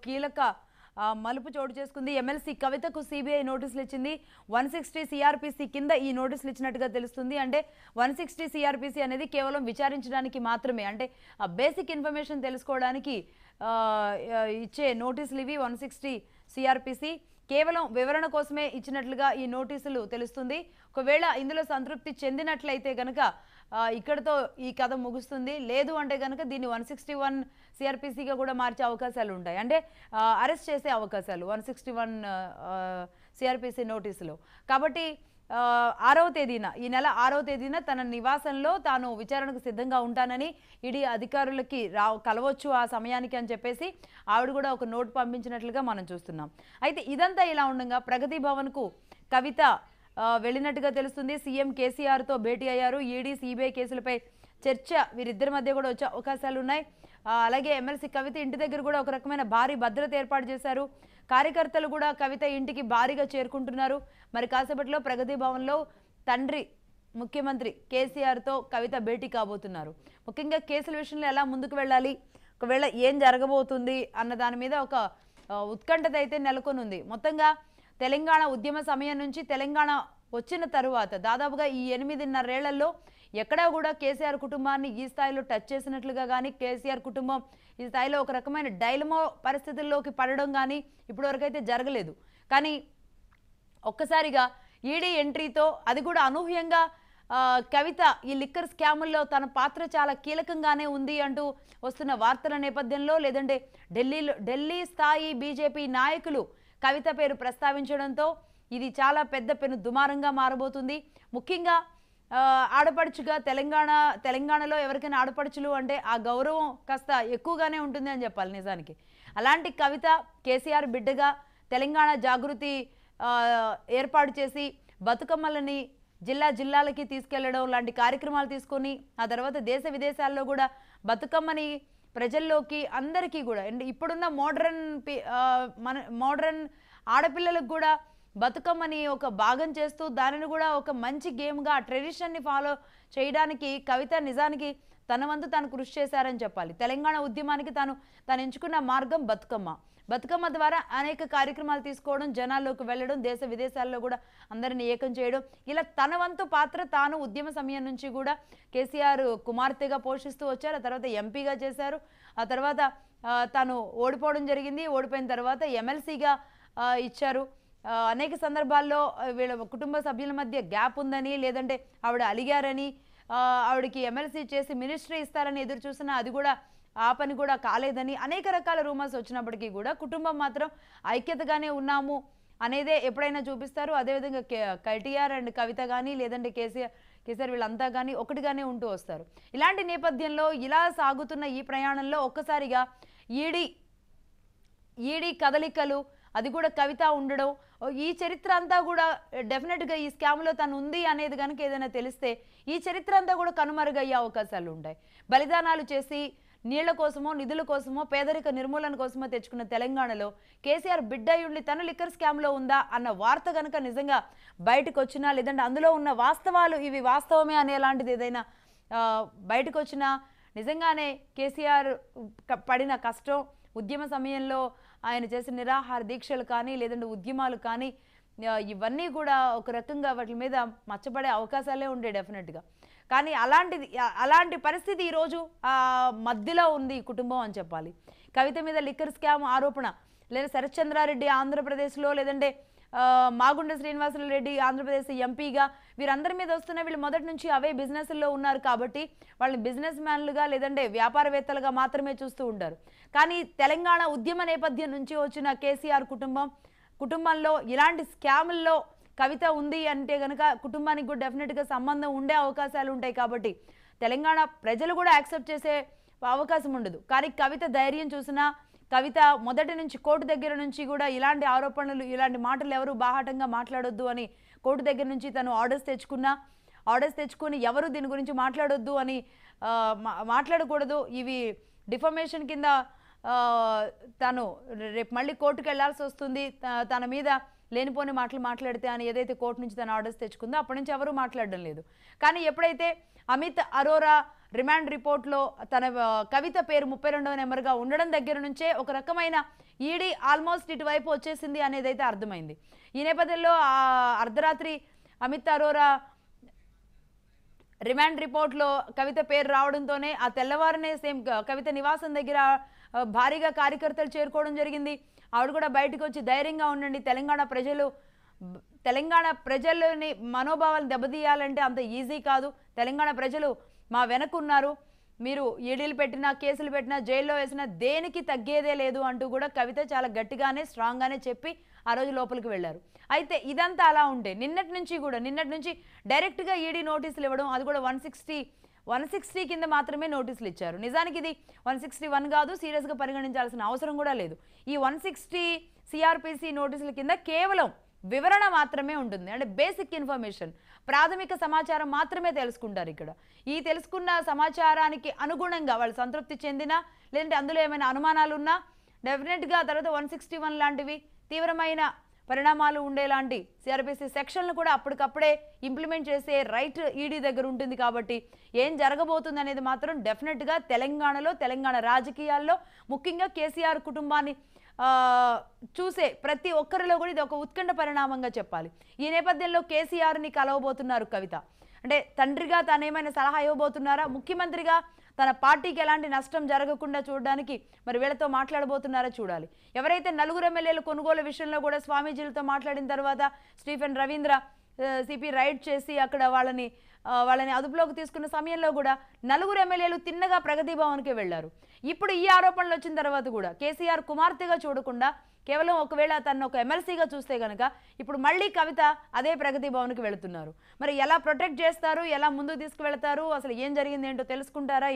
కీలక ఆ, మలుపు చోటు చేసుకుంది ఎమ్మెల్సీ కవితకు సిబిఐ నోటీసులు ఇచ్చింది వన్ సిక్స్టీ సిఆర్పిసి కింద ఈ నోటీసులు ఇచ్చినట్టుగా తెలుస్తుంది అంటే వన్ సిక్స్టీ సిఆర్పిసి అనేది కేవలం విచారించడానికి మాత్రమే అంటే బేసిక్ ఇన్ఫర్మేషన్ తెలుసుకోవడానికి ఆ, ఆ, ఇచ్చే నోటీసులు ఇవి వన్ సిక్స్టీ సిఆర్పిసి కేవలం వివరణ కోసమే ఇచ్చినట్లుగా ఈ నోటీసులు తెలుస్తుంది ఒకవేళ ఇందులో సంతృప్తి చెందినట్లయితే కనుక ఆ, ఇక్కడతో ఈ కథ ముగుస్తుంది లేదు అంటే కనుక దీన్ని వన్ సిక్స్టీ వన్ సిఆర్పిసిగా కూడా మార్చే అవకాశాలు ఉంటాయి అంటే అరెస్ట్ చేసే అవకాశాలు వన్ సిక్స్టీ వన్ సిఆర్పిసి నోటీసులో కాబట్టి ఆ, ఆరవ తేదీన ఈ నెల ఆరవ తేదీన తన నివాసంలో తాను విచారణకు సిద్ధంగా ఉంటానని ఈడీ అధికారులకి రా కలవచ్చు ఆ సమయానికి అని చెప్పేసి ఆవిడ కూడా ఒక నోట్ పంపించినట్లుగా మనం చూస్తున్నాం అయితే ఇదంతా ఇలా ఉండగా ప్రగతి భవన్కు కవిత ఆ, వెళ్ళినట్టుగా తెలుస్తుంది సీఎం కేసీఆర్తో భేటీ అయ్యారు ఈడీ సిబిఐ కేసులపై చర్చ వీరిద్దరి మధ్య కూడా వచ్చే అవకాశాలు ఉన్నాయి ఆ, అలాగే ఎమ్మెల్సీ కవిత ఇంటి దగ్గర కూడా ఒక రకమైన భారీ భద్రత ఏర్పాటు చేశారు కార్యకర్తలు కూడా కవిత ఇంటికి భారీగా చేరుకుంటున్నారు మరి కాసేపట్లో ప్రగతి భవన్లో తండ్రి ముఖ్యమంత్రి కేసీఆర్తో కవిత భేటీ కాబోతున్నారు ముఖ్యంగా కేసుల విషయంలో ఎలా ముందుకు వెళ్ళాలి ఒకవేళ ఏం జరగబోతుంది అన్న దాని మీద ఒక ఆ, ఉత్కంఠత అయితే నెలకొని ఉంది మొత్తంగా తెలంగాణ ఉద్యమ సమయం నుంచి తెలంగాణ వచ్చిన తరువాత దాదాపుగా ఈ ఎనిమిదిన్నరేళ్లలో ఎక్కడా కూడా కేసీఆర్ కుటుంబాన్ని ఈ స్థాయిలో టచ్ చేసినట్లుగా కానీ కేసీఆర్ కుటుంబం ఈ స్థాయిలో ఒక రకమైన డైలమో పరిస్థితుల్లోకి పడడం కానీ ఇప్పటివరకైతే జరగలేదు కానీ ఒక్కసారిగా ఈడీ ఎంట్రీతో అది కూడా అనూహ్యంగా ఆ, కవిత ఈ లిక్కర్ స్కాముల్లో తన పాత్ర చాలా కీలకంగానే ఉంది అంటూ వస్తున్న వార్తల నేపథ్యంలో లేదంటే ఢిల్లీలో ఢిల్లీ స్థాయి బీజేపీ నాయకులు కవిత పేరు ప్రస్తావించడంతో ఇది చాలా పెద్ద పెను దుమారంగా మారబోతుంది ముఖ్యంగా ఆ, ఆడపడుచుగా తెలంగాణ తెలంగాణలో ఎవరికైనా ఆడపడుచులు అంటే ఆ గౌరవం కాస్త ఎక్కువగానే ఉంటుంది అని చెప్పాలి నిజానికి అలాంటి కవిత కేసీఆర్ బిడ్డగా తెలంగాణ జాగృతి ఆ, ఏర్పాటు చేసి బతుకమ్మలని జిల్లా జిల్లాలకి తీసుకెళ్లడం లాంటి కార్యక్రమాలు తీసుకొని ఆ తర్వాత దేశ విదేశాల్లో కూడా బతుకమ్మని ప్రజల్లోకి అందరికీ కూడా అండ్ ఇప్పుడున్న మోడ్రన్ మన మోడ్రన్ ఆడపిల్లలకు కూడా బతుకమ్మని ఒక భాగం చేస్తూ దానిని కూడా ఒక మంచి గేమ్గా ట్రెడిషన్ని ఫాలో చేయడానికి కవిత నిజానికి తన వంతు తాను కృషి చేశారని చెప్పాలి తెలంగాణ ఉద్యమానికి తాను తాను ఎంచుకున్న మార్గం బతుకమ్మ బతుకమ్మ ద్వారా అనేక కార్యక్రమాలు తీసుకోవడం జనాల్లోకి వెళ్ళడం దేశ విదేశాల్లో కూడా అందరిని ఏకం చేయడం ఇలా తన వంతు పాత్ర తాను ఉద్యమ సమయం నుంచి కూడా కేసీఆర్ కుమార్తెగా పోషిస్తూ వచ్చారు ఆ తర్వాత ఎంపీగా చేశారు ఆ తర్వాత ఆ, తాను ఓడిపోవడం జరిగింది ఓడిపోయిన తర్వాత ఎమ్మెల్సీగా ఇచ్చారు ఆ, అనేక సందర్భాల్లో ఆ, వీళ్ళ కుటుంబ సభ్యుల మధ్య గ్యాప్ ఉందని లేదంటే ఆవిడ అలిగారని ఆ, ఆవిడకి ఎమ్మెల్సీ చేసి మినిస్ట్రీ ఇస్తారని ఎదురు చూసినా అది కూడా ఆ పని కూడా కాలేదని అనేక రకాల రూమర్స్ వచ్చినప్పటికీ కూడా కుటుంబం మాత్రం ఐక్యతగానే ఉన్నాము అనేదే ఎప్పుడైనా చూపిస్తారు అదేవిధంగా కే- కేటీఆర్ అండ్ కవిత కానీ లేదంటే కేసీఆర్ కేసీఆర్ వీళ్ళంతా కానీ ఒకటిగానే ఉంటూ వస్తారు ఇలాంటి నేపథ్యంలో ఇలా సాగుతున్న ఈ ప్రయాణంలో ఒక్కసారిగా ఈడీ ఈడీ కదలికలు అది కూడా కవిత ఉండడం ఓ ఈ చరిత్ర అంతా కూడా డెఫినెట్గా ఈ స్కామ్లో తను ఉంది అనేది కనుక ఏదైనా తెలిస్తే ఈ చరిత్ర అంతా కూడా కనుమరుగయ్యే అవకాశాలు ఉంటాయి బలిదానాలు చేసి నీళ్ల కోసమో నిధుల కోసమో పేదరిక నిర్మూలన కోసమో తెచ్చుకున్న తెలంగాణలో కేసీఆర్ బిడ్డ ఉండి తను లిక్కర్ స్కామ్లో ఉందా అన్న వార్త కనుక నిజంగా బయటకు వచ్చినా లేదంటే అందులో ఉన్న వాస్తవాలు ఇవి వాస్తవమే అనేలాంటిది ఏదైనా ఆ, బయటకు వచ్చినా నిజంగానే కేసీఆర్ క- పడిన కష్టం ఉద్యమ సమయంలో ఆయన చేసిన నిరాహార దీక్షలు కానీ లేదంటే ఉద్యమాలు కానీ ఆ, ఇవన్నీ కూడా ఒక రకంగా వాటి మీద మచ్చబడే అవకాశాలే ఉండే డెఫినెట్గా కానీ అలాంటిది ఆ- అలాంటి పరిస్థితి ఈరోజు ఆ, మధ్యలో ఉంది ఈ కుటుంబం అని చెప్పాలి కవిత మీద లిక్కర్ స్కామ్ ఆరోపణ లేదా శరత్చంద్రారెడ్డి ఆంధ్రప్రదేశ్లో లేదంటే ఆ, మాగుండ శ్రీనివాసులు రెడ్డి ఆంధ్రప్రదేశ్ ఎంపీగా వీరందరి మీద వస్తున్న వీళ్ళు మొదటి నుంచి అవే బిజినెస్లో ఉన్నారు కాబట్టి వాళ్ళని బిజినెస్ మ్యాన్లుగా లేదంటే వ్యాపారవేత్తలుగా మాత్రమే చూస్తూ ఉంటారు కానీ తెలంగాణ ఉద్యమ నేపథ్యం నుంచి వచ్చిన కేసీఆర్ కుటుంబం కుటుంబంలో ఇలాంటి స్కాముల్లో కవిత ఉంది అంటే కనుక కుటుంబానికి కూడా డెఫినెట్గా సంబంధం ఉండే అవకాశాలు ఉంటాయి కాబట్టి తెలంగాణ ప్రజలు కూడా యాక్సెప్ట్ చేసే అవకాశం ఉండదు కానీ కవిత ధైర్యం చూసినా కవిత మొదటి నుంచి కోర్టు దగ్గర నుంచి కూడా ఇలాంటి ఆరోపణలు ఇలాంటి మాటలు ఎవరు బాహాటంగా మాట్లాడొద్దు అని కోర్టు దగ్గర నుంచి తను ఆర్డర్స్ తెచ్చుకున్నా ఆర్డర్స్ తెచ్చుకొని ఎవరు దీని గురించి మాట్లాడొద్దు అని ఆ, మా- మాట్లాడకూడదు ఇవి డిఫర్మేషన్ కింద ఆ, తను రేపు మళ్ళీ కోర్టుకు వెళ్లాల్సి వస్తుంది త- తన మీద లేనిపోని మాటలు మాట్లాడితే అని ఏదైతే కోర్టు నుంచి తన ఆర్డర్స్ తెచ్చుకుందో అప్పటి నుంచి ఎవరూ మాట్లాడడం లేదు కానీ ఎప్పుడైతే అమిత్ అరోరా రిమాండ్ రిపోర్ట్లో తన ఆ, కవిత పేరు ముప్పై రెండవ నెంబర్గా ఉండడం దగ్గర నుంచే ఒక రకమైన ఈడీ ఆల్మోస్ట్ ఇటువైపు వచ్చేసింది అనేది అయితే అర్థమైంది ఈ నేపథ్యంలో ఆ అర్ధరాత్రి అమిత్ అరోరా రిమాండ్ రిపోర్ట్లో కవిత పేరు రావడంతోనే ఆ తెల్లవారునే సేమ్ క- కవిత నివాసం దగ్గర ఆ, భారీగా కార్యకర్తలు చేరుకోవడం జరిగింది ఆవిడ కూడా బయటకు వచ్చి ధైర్యంగా ఉండండి తెలంగాణ ప్రజలు బ- తెలంగాణ ప్రజలని మనోభావాలు దెబ్బతీయాలంటే అంత ఈజీ కాదు తెలంగాణ ప్రజలు మా వెనకున్నారు మీరు ఈడీలు పెట్టినా కేసులు పెట్టినా జైల్లో వేసినా దేనికి తగ్గేదే లేదు అంటూ కూడా కవిత చాలా గట్టిగానే స్ట్రాంగ్గానే చెప్పి ఆ రోజు లోపలికి వెళ్ళారు అయితే ఇదంతా అలా ఉంటే నిన్నటి నుంచి కూడా నిన్నటి నుంచి డైరెక్ట్గా ఈడీ నోటీసులు ఇవ్వడం అది కూడా వన్ సిక్స్టీ వన్ సిక్స్టీ కింద మాత్రమే నోటీసులు ఇచ్చారు నిజానికి ఇది వన్ సిక్స్టీ వన్ కాదు సీరియస్గా పరిగణించాల్సిన అవసరం కూడా లేదు ఈ వన్ సిక్స్టీ సిఆర్పిసి నోటీసుల కింద కేవలం వివరణ మాత్రమే ఉంటుంది అంటే బేసిక్ ఇన్ఫర్మేషన్ ప్రాథమిక సమాచారం మాత్రమే తెలుసుకుంటారు ఇక్కడ ఈ తెలుసుకున్న సమాచారానికి అనుగుణంగా వాళ్ళు సంతృప్తి చెందినా లేదంటే అందులో ఏమైనా అనుమానాలు ఉన్నా డెఫినెట్గా తర్వాత వన్ సిక్స్టీ వన్ లాంటివి తీవ్రమైన పరిణామాలు ఉండేలాంటి సిఆర్పిసి సెక్షన్లు కూడా అప్పటికప్పుడే ఇంప్లిమెంట్ చేసే రైట్ ఈడీ దగ్గర ఉంటుంది కాబట్టి ఏం జరగబోతుంది అనేది మాత్రం డెఫినెట్గా తెలంగాణలో తెలంగాణ రాజకీయాల్లో ముఖ్యంగా కేసీఆర్ కుటుంబాన్ని ఆ, చూసే ప్రతి ఒక్కరిలో కూడా ఇది ఒక ఉత్కంఠ పరిణామంగా చెప్పాలి ఈ నేపథ్యంలో కేసీఆర్ని కలవబోతున్నారు కవిత అంటే తండ్రిగా తానేమైనా సలహా ఇవ్వబోతున్నారా ముఖ్యమంత్రిగా తన పార్టీకి ఎలాంటి నష్టం జరగకుండా చూడడానికి మరి వీళ్ళతో మాట్లాడబోతున్నారా చూడాలి ఎవరైతే నలుగురు ఎమ్మెల్యేలు కొనుగోలు విషయంలో కూడా స్వామీజీలతో మాట్లాడిన తర్వాత స్టీఫెన్ రవీంద్ర సిపి రైడ్ చేసి అక్కడ వాళ్ళని ఆ, వాళ్ళని అదుపులోకి తీసుకున్న సమయంలో కూడా నలుగురు ఎమ్మెల్యేలు తిన్నగా ప్రగతి భవన్కి వెళ్లారు ఇప్పుడు ఈ ఆరోపణలు వచ్చిన తర్వాత కూడా కేసీఆర్ కుమార్తెగా చూడకుండా కేవలం ఒకవేళ తను ఒక ఎమ్మెల్సీగా చూస్తే కనుక ఇప్పుడు మళ్ళీ కవిత అదే ప్రగతి భవన్కి వెళుతున్నారు మరి ఎలా ప్రొటెక్ట్ చేస్తారు ఎలా ముందుకు తీసుకువెళ్తారు అసలు ఏం జరిగింది ఏంటో తెలుసుకుంటారా